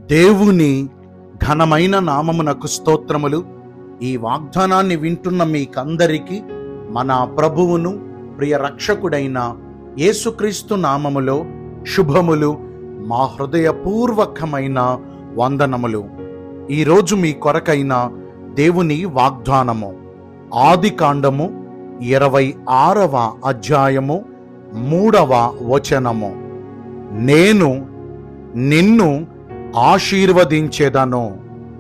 దేవుని ఘనమైన నామమునకు స్తోత్రములు ఈ వాగ్దానాన్ని వింటున్న మీకందరికీ మన ప్రభువును ప్రియ రక్షకుడైన యేసుక్రీస్తు నామములో శుభములు మా హృదయపూర్వకమైన వందనములు ఈరోజు మీ కొరకైన దేవుని వాగ్దానము ఆది కాండము ఇరవై ఆరవ అధ్యాయము మూడవ వచనము నేను నిన్ను ఆశీర్వదించేదను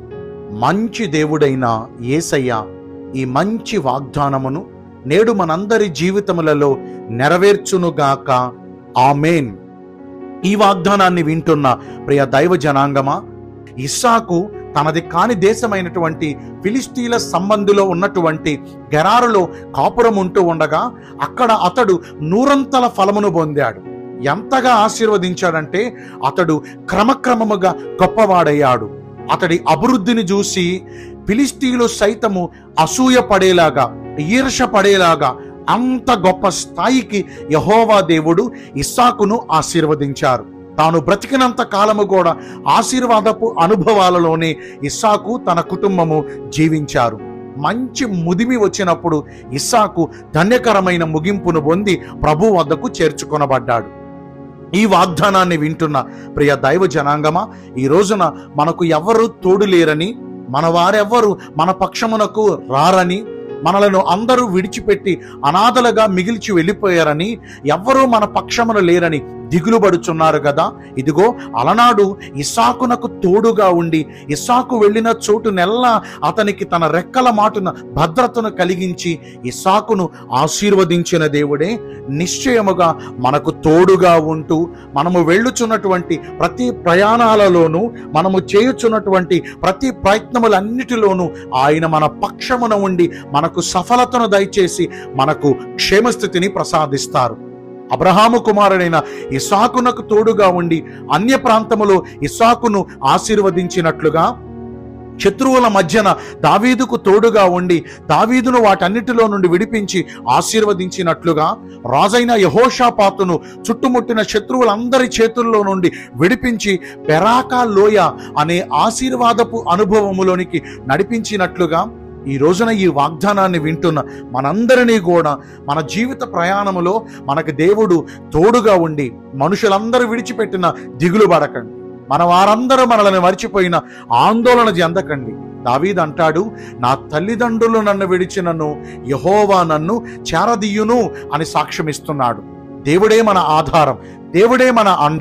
మంచి దేవుడైన యేసయ్య ఈ మంచి వాగ్దానమును నేడు మనందరి జీవితములలో నెరవేర్చునుగాక ఆమెన్ ఈ వాగ్దానాన్ని వింటున్న ప్రియ దైవ జనాంగమా ఇస్సాకు తనది కాని దేశమైనటువంటి ఫిలిస్తీన్ల సంబంధిలో ఉన్నటువంటి గెరారులో కాపురం ఉంటూ ఉండగా అక్కడ అతడు నూరంతల ఫలమును పొందాడు ఎంతగా ఆశీర్వదించాడంటే అతడు క్రమక్రమముగా గొప్పవాడయ్యాడు అతడి అభివృద్ధిని చూసి ఫిలిస్తీన్లు సైతము అసూయ పడేలాగా ఈర్ష పడేలాగా అంత గొప్ప స్థాయికి యహోవా దేవుడు ఇస్సాకును ఆశీర్వదించారు తాను బ్రతికినంత కాలము కూడా ఆశీర్వాదపు అనుభవాలలోనే ఇస్సాకు తన కుటుంబము జీవించారు మంచి ముదిమి వచ్చినప్పుడు ఇస్సాకు ధన్యకరమైన ముగింపును పొంది ప్రభు వద్దకు చేర్చుకొనబడ్డాడు ఈ వాగ్దానాన్ని వింటున్న ప్రియ దైవ జనాంగమా ఈ రోజున మనకు ఎవరు తోడు లేరని మన వారెవ్వరు మన పక్షమునకు రారని మనలను అందరూ విడిచిపెట్టి అనాథలుగా మిగిల్చి వెళ్ళిపోయారని ఎవ్వరూ మన పక్షమున లేరని దిగులు పడుచున్నారు కదా ఇదిగో అలనాడు ఇసాకునకు తోడుగా ఉండి ఇసాకు వెళ్ళిన చోటు నెల్లా అతనికి తన రెక్కల మాటున భద్రతను కలిగించి ఇసాకును ఆశీర్వదించిన దేవుడే నిశ్చయముగా మనకు తోడుగా ఉంటూ మనము వెళ్ళుచున్నటువంటి ప్రతి ప్రయాణాలలోనూ మనము చేయుచున్నటువంటి ప్రతి ప్రయత్నములన్నిటిలోనూ ఆయన మన పక్షమున ఉండి మనకు సఫలతను దయచేసి మనకు క్షేమస్థితిని ప్రసాదిస్తారు అబ్రహాము కుమారుడైన ఇసాకునకు తోడుగా ఉండి అన్య ప్రాంతములో ఇసాకును ఆశీర్వదించినట్లుగా శత్రువుల మధ్యన దావీదుకు తోడుగా ఉండి దావీదును వాటన్నిటిలో నుండి విడిపించి ఆశీర్వదించినట్లుగా రాజైన యహోషాపాతును చుట్టుముట్టిన శత్రువులందరి చేతుల్లో నుండి విడిపించి పెరాకా లోయ అనే ఆశీర్వాదపు అనుభవములోనికి నడిపించినట్లుగా ఈ రోజున ఈ వాగ్దానాన్ని వింటున్న మనందరినీ కూడా మన జీవిత ప్రయాణములో మనకు దేవుడు తోడుగా ఉండి మనుషులందరూ విడిచిపెట్టిన దిగులు పడకండి మన వారందరూ మనల్ని మర్చిపోయిన ఆందోళన చెందకండి దావీద్ అంటాడు నా తల్లిదండ్రులు నన్ను విడిచినను యహోవా నన్ను చేరదీయును అని సాక్ష్యమిస్తున్నాడు దేవుడే మన ఆధారం దేవుడే మన అండ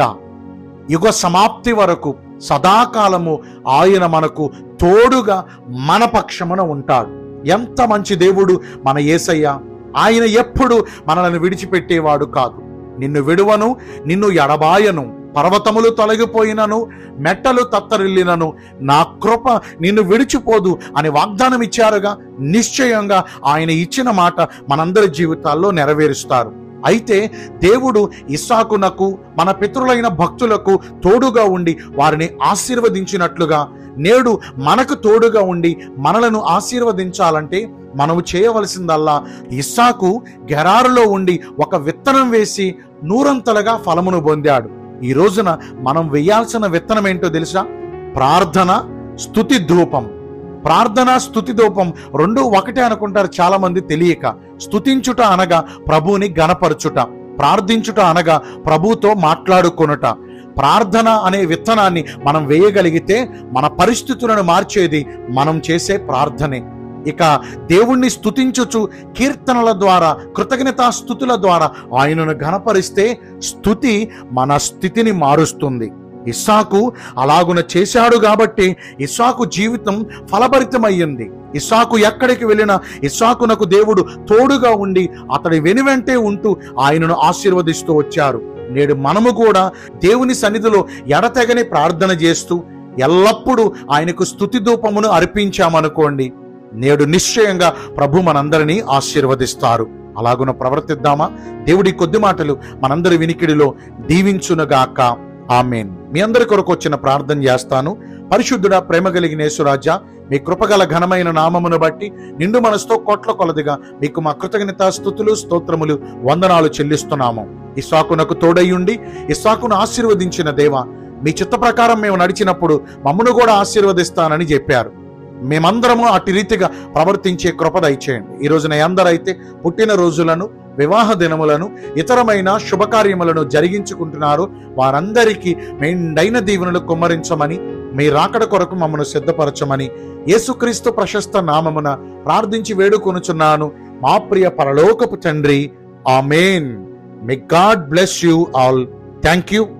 యుగ సమాప్తి వరకు సదాకాలము ఆయన మనకు తోడుగా మన పక్షమున ఉంటాడు ఎంత మంచి దేవుడు మన యేసయ్య ఆయన ఎప్పుడు మనల్ని విడిచిపెట్టేవాడు కాదు నిన్ను విడువను నిన్ను ఎడబాయను పర్వతములు తొలగిపోయినను మెట్టలు తత్తరిల్లినను నా కృప నిన్ను విడిచిపోదు అని వాగ్దానం ఇచ్చారుగా నిశ్చయంగా ఆయన ఇచ్చిన మాట మనందరి జీవితాల్లో నెరవేరుస్తారు అయితే దేవుడు ఇస్సాకునకు మన పితరులైన భక్తులకు తోడుగా ఉండి వారిని ఆశీర్వదించినట్లుగా నేడు మనకు తోడుగా ఉండి మనలను ఆశీర్వదించాలంటే మనము చేయవలసిందల్లా ఇస్సాకు గెరారులో ఉండి ఒక విత్తనం వేసి నూరంతలుగా ఫలమును పొందాడు ఈ రోజున మనం వేయాల్సిన విత్తనం ఏంటో తెలుసా ప్రార్థన స్తుతి ధూపం ప్రార్థన స్తుతి ధూపం రెండు ఒకటే అనుకుంటారు చాలా మంది తెలియక స్తుతించుట అనగా ప్రభువుని గనపరచుట ప్రార్థించుట అనగా ప్రభువుతో మాట్లాడుకొనుట ప్రార్థన అనే విత్తనాన్ని మనం వేయగలిగితే మన పరిస్థితులను మార్చేది మనం చేసే ప్రార్థనే ఇక దేవుణ్ణి స్తుతించుచు కీర్తనల ద్వారా కృతజ్ఞతా స్థుతుల ద్వారా ఆయనను ఘనపరిస్తే స్థుతి మన స్థితిని మారుస్తుంది ఇస్సాకు అలాగున చేశాడు కాబట్టి ఇస్సాకు జీవితం ఫలభరితమయ్యింది ఇస్సాకు ఎక్కడికి వెళ్ళినా ఇస్సాకునకు దేవుడు తోడుగా ఉండి అతడి వెనువెంటే ఉంటూ ఆయనను ఆశీర్వదిస్తూ వచ్చారు నేడు మనము కూడా దేవుని సన్నిధిలో ఎడతెగని ప్రార్థన చేస్తూ ఎల్లప్పుడూ ఆయనకు స్థుతి ధూపమును అర్పించామనుకోండి నేడు నిశ్చయంగా ప్రభు మనందరినీ ఆశీర్వదిస్తారు అలాగున ప్రవర్తిద్దామా దేవుడి కొద్ది మాటలు మనందరి వినికిడిలో దీవించునుగాక ఆమెన్ మీ అందరి కొరకు వచ్చిన ప్రార్థన చేస్తాను పరిశుద్ధుడా ప్రేమ కలిగిన యేసురాజా మీ కృపగల ఘనమైన నామమును బట్టి నిండు మనసుతో కోట్ల కొలదిగా మీకు మా కృతజ్ఞత స్థుతులు స్తోత్రములు వందనాలు చెల్లిస్తున్నాము ఇస్సాకునకు తోడయ్యుండి ఇస్సాకును ఆశీర్వదించిన దేవ మీ చిత్త ప్రకారం మేము నడిచినప్పుడు మమ్మను కూడా ఆశీర్వదిస్తానని చెప్పారు మేమందరము అటు రీతిగా ప్రవర్తించే కృప దయచేయండి ఈ రోజున ఎందరైతే పుట్టిన రోజులను వివాహ దినములను ఇతరమైన శుభకార్యములను జరిగించుకుంటున్నారో వారందరికీ మెండైన దీవెనలు కుమ్మరించమని మీ రాకడ కొరకు మమ్మను సిద్ధపరచమని యేసుక్రీస్తు ప్రశస్త నామమున ప్రార్థించి వేడుకొనుచున్నాను మా ప్రియ పరలోకపు తండ్రి amen may God bless you all thank you